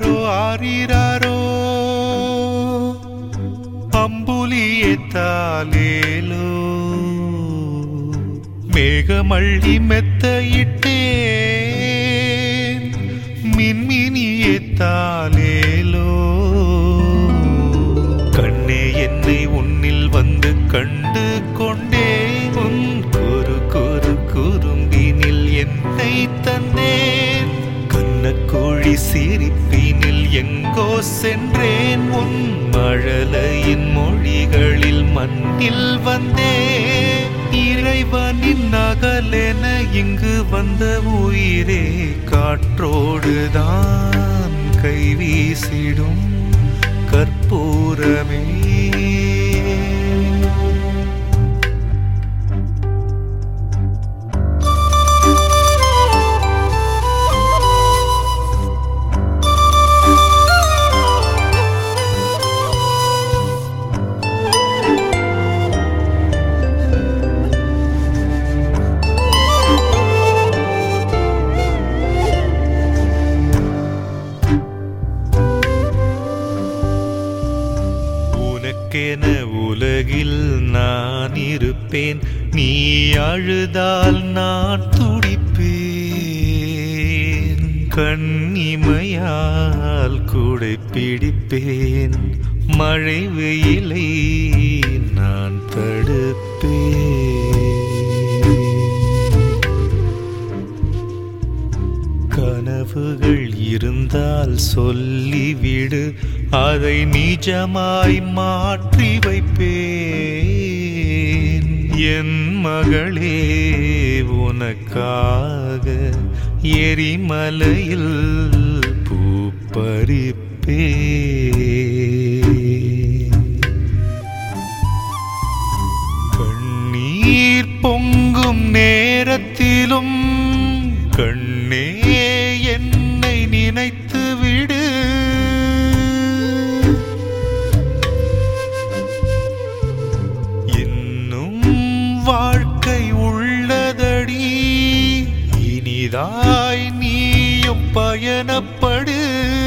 ஆரிராரோ ஆரிராரோ அம்புலியே தாலேலோ மேகமள்ளி மெத்தையிட்டேன் மின்மினியே தாலேலோ கண்ணே என்னை உன்னில் வந்து கண்டு கொண்டேன் உன் குறு குறு குறும்பினில் என்னை தந்தேன் கண்ணக்கோழி சிரிப்பினில் எங்கோ சென்றேன் உன் மழலையின் மொழிகளில் மண்ணில் வந்தேன் இறைவனின் நகலென இங்கு வந்த உயிரே காற்றோடுதான் கை வீசிடும் கற்பூரமே உனக்கென உலகில் நான் இருப்பேன் நீ அழுதால் நான் துடிப்பேன் கண்ணிமையால் கூடை பிடிப்பேன் மழை வெயிலை நான் தடுப்பேன் கனவுகள் இருந்தால் சொல்லிவிடு அதை நிஜமாய் மாற்றி வைப்பேன் என் மகளே உனக்காக எரிமலையில் பூப்பறிப்பேன் கண்ணீர் பொங்கும் நேரத்திலும் கண்ணே என்னை நினைத்து விடு இன்னும் வாழ்க்கை உள்ளதடி இனிதாய் நீயும் பயணப்படு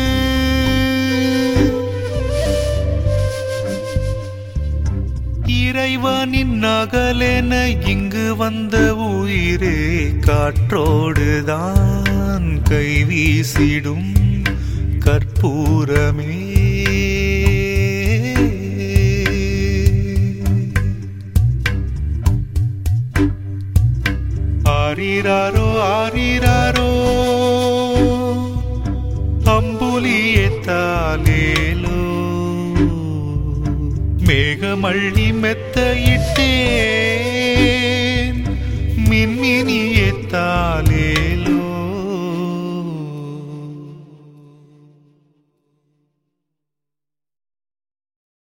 இறைவனின் நகலென இங்கு வந்த உயிரே காற்றோடுதான் கை வீசிடும் கற்பூரமே ஆரிராரோ ஆரிராரோ அம்புலியே தாலேலோ மேகமள்ளி மெத்தையிட்டேன்